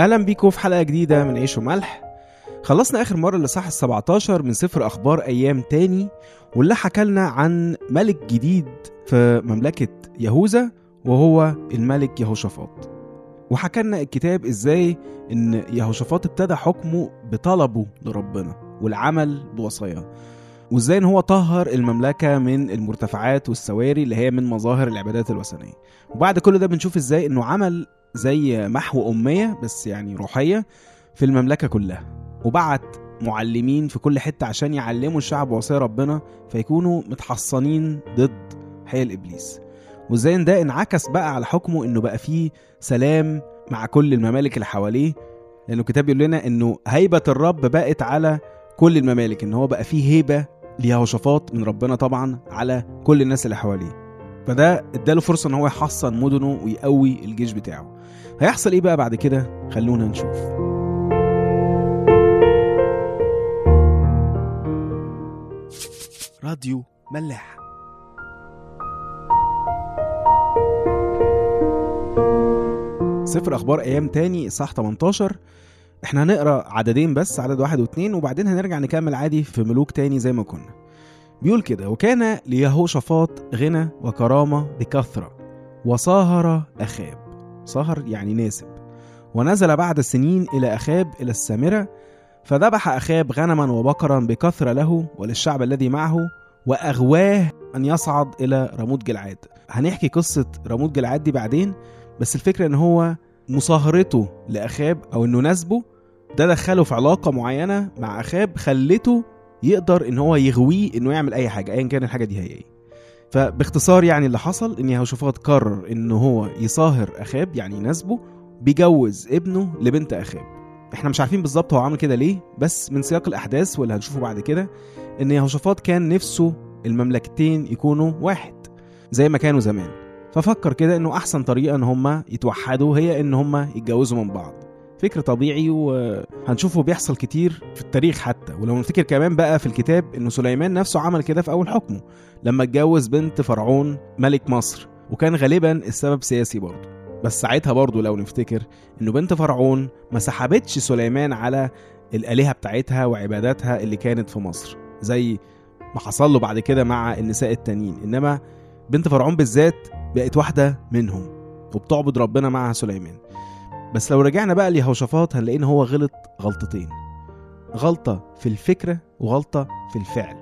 اهلا بيكم في حلقه جديده من عيش وملح خلصنا اخر مره الاصحاح ال 17 من سفر اخبار ايام تاني واللي حكى لنا عن ملك جديد في مملكه يهوذا وهو الملك يهوشافاط وحكى لنا الكتاب ازاي ان يهوشافاط ابتدى حكمه بطلبه لربنا والعمل بوصاياه وازاي ان هو طهر المملكه من المرتفعات والسواري اللي هي من مظاهر العبادات الوثنيه وبعد كل ده بنشوف ازاي انه عمل زي محو اميه بس يعني روحيه في المملكه كلها وبعت معلمين في كل حته عشان يعلموا الشعب وصايا ربنا فيكونوا متحصنين ضد حيل ابليس وازاي إن ده انعكس بقى على حكمه انه بقى فيه سلام مع كل الممالك اللي حواليه لانه الكتاب بيقول لنا انه هيبه الرب بقت على كل الممالك ان هو بقى فيه هيبه ليهوشافاط من ربنا طبعا على كل الناس اللي حواليه فده اداله فرصه ان هو يحصن مدنه ويقوي الجيش بتاعه هيحصل ايه بقى بعد كده خلونا نشوف راديو ملاح سفر اخبار ايام تاني اصحاح 18 احنا هنقرا عددين بس عدد واحد واثنين وبعدين هنرجع نكمل عادي في ملوك تاني زي ما كنا بيقول كده وكان ليهوشافاط غنى وكرامة بكثرة وصاهر أخاب صاهر يعني ناسب ونزل بعد سنين إلى أخاب إلى السامرة فذبح أخاب غنما وبقرا بكثرة له وللشعب الذي معه وأغواه أن يصعد إلى رموت جلعاد هنحكي قصة رموت جلعاد دي بعدين بس الفكرة إن هو مصاهرته لأخاب أو إنه نسبه ده دخله في علاقة معينة مع أخاب خلته يقدر ان هو يغويه انه يعمل اي حاجه ايا كان الحاجه دي هي ايه فباختصار يعني اللي حصل ان يهوشافاط قرر ان هو يصاهر اخاب يعني يناسبه بيجوز ابنه لبنت اخاب احنا مش عارفين بالظبط هو عامل كده ليه بس من سياق الاحداث واللي هنشوفه بعد كده ان يهوشافاط كان نفسه المملكتين يكونوا واحد زي ما كانوا زمان ففكر كده انه احسن طريقه ان هما يتوحدوا هي ان هما يتجوزوا من بعض فكر طبيعي وهنشوفه بيحصل كتير في التاريخ حتى ولو نفتكر كمان بقى في الكتاب انه سليمان نفسه عمل كده في اول حكمه لما اتجوز بنت فرعون ملك مصر وكان غالبا السبب سياسي برضه بس ساعتها برضه لو نفتكر انه بنت فرعون ما سحبتش سليمان على الالهه بتاعتها وعباداتها اللي كانت في مصر زي ما حصل له بعد كده مع النساء التانيين انما بنت فرعون بالذات بقت واحده منهم وبتعبد ربنا مع سليمان بس لو رجعنا بقى ليهوشافاط هنلاقي ان هو غلط غلطتين غلطة في الفكرة وغلطة في الفعل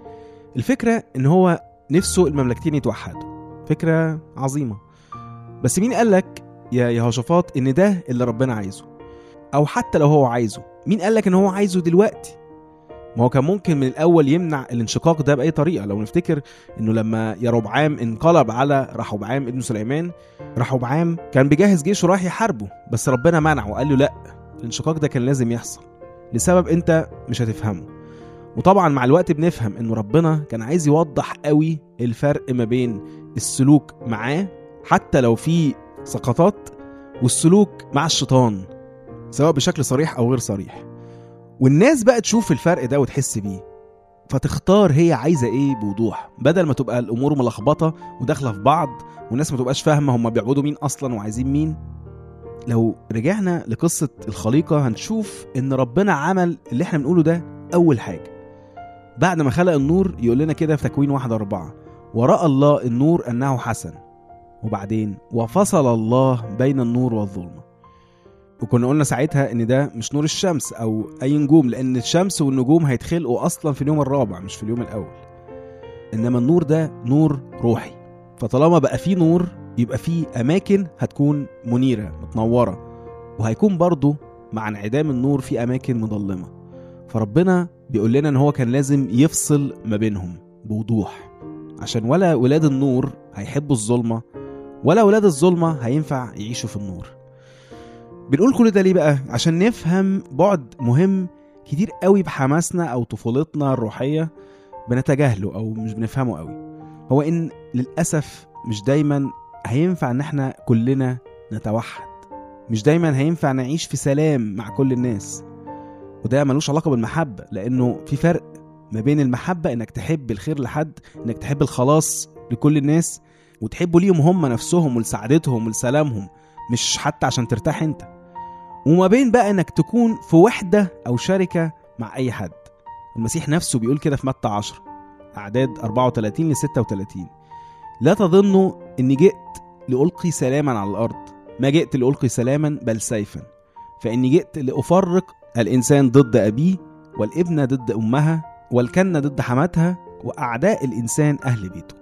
الفكرة ان هو نفسه المملكتين يتوحدوا فكرة عظيمة بس مين قالك يا يهوشافاط ان ده اللي ربنا عايزه او حتى لو هو عايزه مين قالك ان هو عايزه دلوقتي ما هو كان ممكن من الاول يمنع الانشقاق ده باي طريقه لو نفتكر انه لما يربعام انقلب على رحبعام ابن سليمان رحبعام كان بيجهز جيشه رايح يحاربه بس ربنا منعه وقال له لا الانشقاق ده كان لازم يحصل لسبب انت مش هتفهمه وطبعا مع الوقت بنفهم انه ربنا كان عايز يوضح قوي الفرق ما بين السلوك معاه حتى لو في سقطات والسلوك مع الشيطان سواء بشكل صريح او غير صريح والناس بقى تشوف الفرق ده وتحس بيه فتختار هي عايزه ايه بوضوح بدل ما تبقى الامور ملخبطه وداخله في بعض والناس ما تبقاش فاهمه هم بيعبدوا مين اصلا وعايزين مين لو رجعنا لقصه الخليقه هنشوف ان ربنا عمل اللي احنا بنقوله ده اول حاجه بعد ما خلق النور يقول لنا كده في تكوين واحد أربعة وراى الله النور انه حسن وبعدين وفصل الله بين النور والظلمه وكنا قلنا ساعتها ان ده مش نور الشمس او اي نجوم لان الشمس والنجوم هيتخلقوا اصلا في اليوم الرابع مش في اليوم الاول انما النور ده نور روحي فطالما بقى فيه نور يبقى فيه اماكن هتكون منيره متنوره وهيكون برضه مع انعدام النور في اماكن مظلمه فربنا بيقول لنا ان هو كان لازم يفصل ما بينهم بوضوح عشان ولا ولاد النور هيحبوا الظلمه ولا ولاد الظلمه هينفع يعيشوا في النور بنقول كل ده ليه بقى عشان نفهم بعد مهم كتير قوي بحماسنا او طفولتنا الروحيه بنتجاهله او مش بنفهمه قوي هو ان للاسف مش دايما هينفع ان احنا كلنا نتوحد مش دايما هينفع نعيش في سلام مع كل الناس وده ملوش علاقه بالمحبه لانه في فرق ما بين المحبه انك تحب الخير لحد انك تحب الخلاص لكل الناس وتحبوا ليهم هم نفسهم ولسعادتهم ولسلامهم مش حتى عشان ترتاح انت وما بين بقى انك تكون في وحدة او شركة مع اي حد المسيح نفسه بيقول كده في متى 10 اعداد 34 ل 36 لا تظنوا اني جئت لألقي سلاما على الأرض ما جئت لألقي سلاما بل سيفا فإني جئت لأفرق الإنسان ضد أبيه والابنة ضد أمها والكنة ضد حماتها وأعداء الإنسان أهل بيته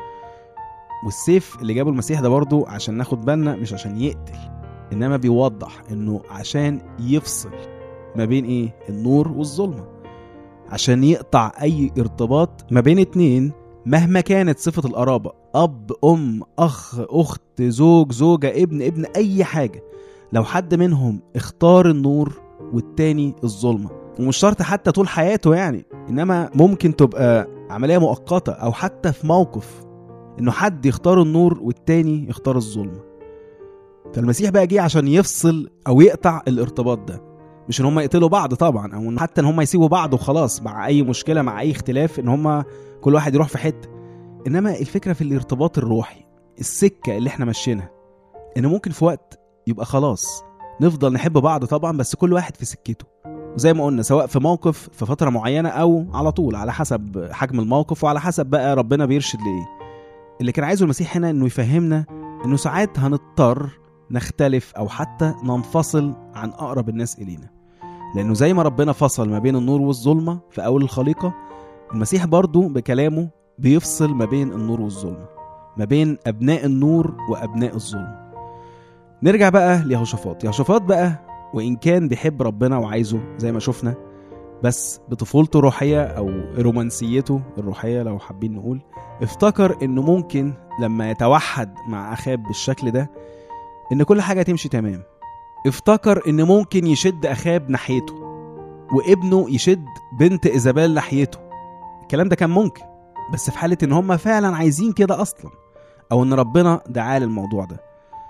والسيف اللي جابه المسيح ده برضه عشان ناخد بالنا مش عشان يقتل إنما بيوضح إنه عشان يفصل ما بين إيه النور والظلمة عشان يقطع أي ارتباط ما بين اتنين مهما كانت صفة القرابة أب أم أخ أخت زوج زوجة ابن ابن أي حاجة لو حد منهم اختار النور والتاني الظلمة ومش شرط حتى طول حياته يعني إنما ممكن تبقى عملية مؤقتة أو حتى في موقف إنه حد يختار النور والتاني يختار الظلمة فالمسيح بقى جه عشان يفصل أو يقطع الارتباط ده مش ان هم يقتلوا بعض طبعا او إن حتى ان هم يسيبوا بعض وخلاص مع اي مشكله مع اي اختلاف ان هم كل واحد يروح في حته انما الفكره في الارتباط الروحي السكه اللي احنا ماشيينها ان ممكن في وقت يبقى خلاص نفضل نحب بعض طبعا بس كل واحد في سكته وزي ما قلنا سواء في موقف في فتره معينه او على طول على حسب حجم الموقف وعلى حسب بقى ربنا بيرشد لايه اللي كان عايزه المسيح هنا انه يفهمنا انه ساعات هنضطر نختلف او حتى ننفصل عن اقرب الناس الينا لانه زي ما ربنا فصل ما بين النور والظلمه في اول الخليقه المسيح برضو بكلامه بيفصل ما بين النور والظلمه ما بين ابناء النور وابناء الظلم نرجع بقى ليهوشافاط يهوشافاط بقى وان كان بيحب ربنا وعايزه زي ما شفنا بس بطفولته الروحيه او رومانسيته الروحيه لو حابين نقول افتكر انه ممكن لما يتوحد مع اخاب بالشكل ده ان كل حاجه تمشي تمام افتكر ان ممكن يشد اخاب ناحيته وابنه يشد بنت ايزابيل ناحيته الكلام ده كان ممكن بس في حاله ان هم فعلا عايزين كده اصلا او ان ربنا دعاه للموضوع ده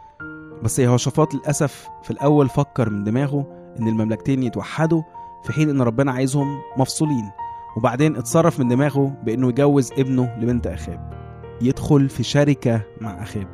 بس يهوشافاط للاسف في الاول فكر من دماغه ان المملكتين يتوحدوا في حين ان ربنا عايزهم مفصولين وبعدين اتصرف من دماغه بانه يجوز ابنه لبنت اخاب يدخل في شركه مع اخاب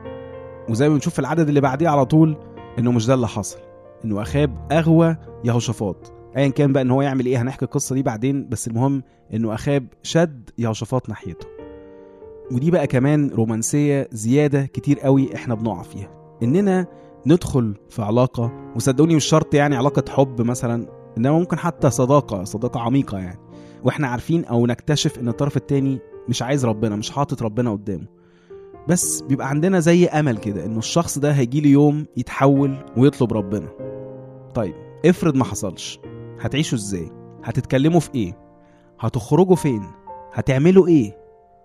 وزي ما بنشوف في العدد اللي بعديه على طول انه مش ده اللي حصل انه اخاب اغوى يهوشافاط ايا كان بقى ان هو يعمل ايه هنحكي القصه دي بعدين بس المهم انه اخاب شد يهوشافاط ناحيته ودي بقى كمان رومانسيه زياده كتير قوي احنا بنقع فيها اننا ندخل في علاقه وصدقوني مش شرط يعني علاقه حب مثلا انما ممكن حتى صداقه صداقه عميقه يعني واحنا عارفين او نكتشف ان الطرف التاني مش عايز ربنا مش حاطط ربنا قدامه بس بيبقى عندنا زي امل كده انه الشخص ده هيجي له يوم يتحول ويطلب ربنا طيب افرض ما حصلش هتعيشوا ازاي هتتكلموا في ايه هتخرجوا فين هتعملوا ايه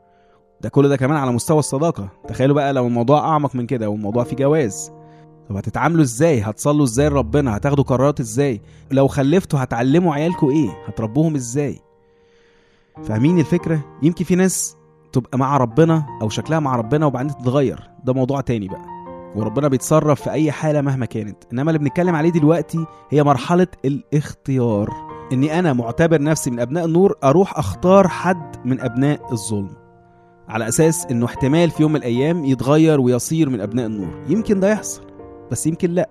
ده كل ده كمان على مستوى الصداقه تخيلوا بقى لو الموضوع اعمق من كده والموضوع فيه جواز طب هتتعاملوا ازاي هتصلوا ازاي لربنا هتاخدوا قرارات ازاي لو خلفتوا هتعلموا عيالكم ايه هتربوهم ازاي فاهمين الفكره يمكن في ناس تبقى مع ربنا او شكلها مع ربنا وبعدين تتغير ده موضوع تاني بقى وربنا بيتصرف في اي حاله مهما كانت انما اللي بنتكلم عليه دلوقتي هي مرحله الاختيار اني انا معتبر نفسي من ابناء النور اروح اختار حد من ابناء الظلم على اساس انه احتمال في يوم من الايام يتغير ويصير من ابناء النور يمكن ده يحصل بس يمكن لا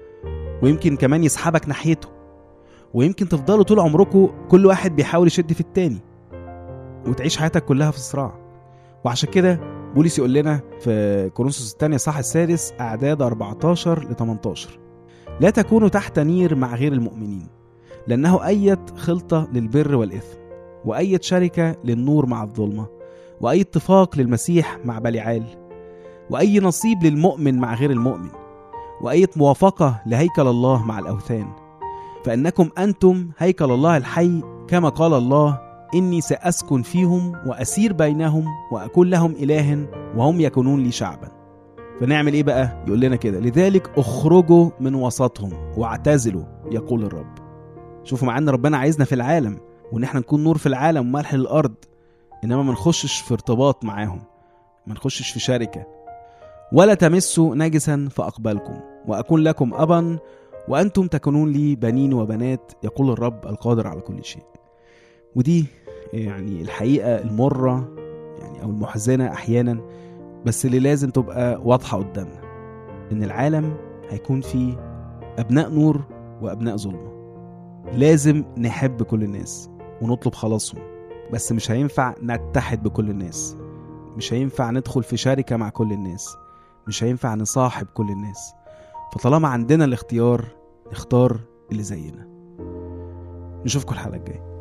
ويمكن كمان يسحبك ناحيته ويمكن تفضلوا طول عمركم كل واحد بيحاول يشد في التاني وتعيش حياتك كلها في صراع وعشان كده بولس يقول لنا في كورنثوس الثانية صح السادس أعداد 14 ل 18 لا تكونوا تحت نير مع غير المؤمنين لأنه أية خلطة للبر والإثم وأية شركة للنور مع الظلمة وأي اتفاق للمسيح مع بليعال وأي نصيب للمؤمن مع غير المؤمن وأية موافقة لهيكل الله مع الأوثان فإنكم أنتم هيكل الله الحي كما قال الله إني سأسكن فيهم وأسير بينهم وأكون لهم إله وهم يكونون لي شعبا فنعمل إيه بقى؟ يقول لنا كده لذلك اخرجوا من وسطهم واعتزلوا يقول الرب شوفوا مع أن ربنا عايزنا في العالم وإن احنا نكون نور في العالم وملح للأرض إنما ما نخشش في ارتباط معاهم ما نخشش في شركة ولا تمسوا نجسا فأقبلكم وأكون لكم أبا وأنتم تكونون لي بنين وبنات يقول الرب القادر على كل شيء ودي يعني الحقيقة المرة يعني أو المحزنة أحيانا بس اللي لازم تبقى واضحة قدامنا إن العالم هيكون فيه أبناء نور وأبناء ظلمة لازم نحب كل الناس ونطلب خلاصهم بس مش هينفع نتحد بكل الناس مش هينفع ندخل في شركة مع كل الناس مش هينفع نصاحب كل الناس فطالما عندنا الاختيار نختار اللي زينا نشوفكم الحلقة الجاية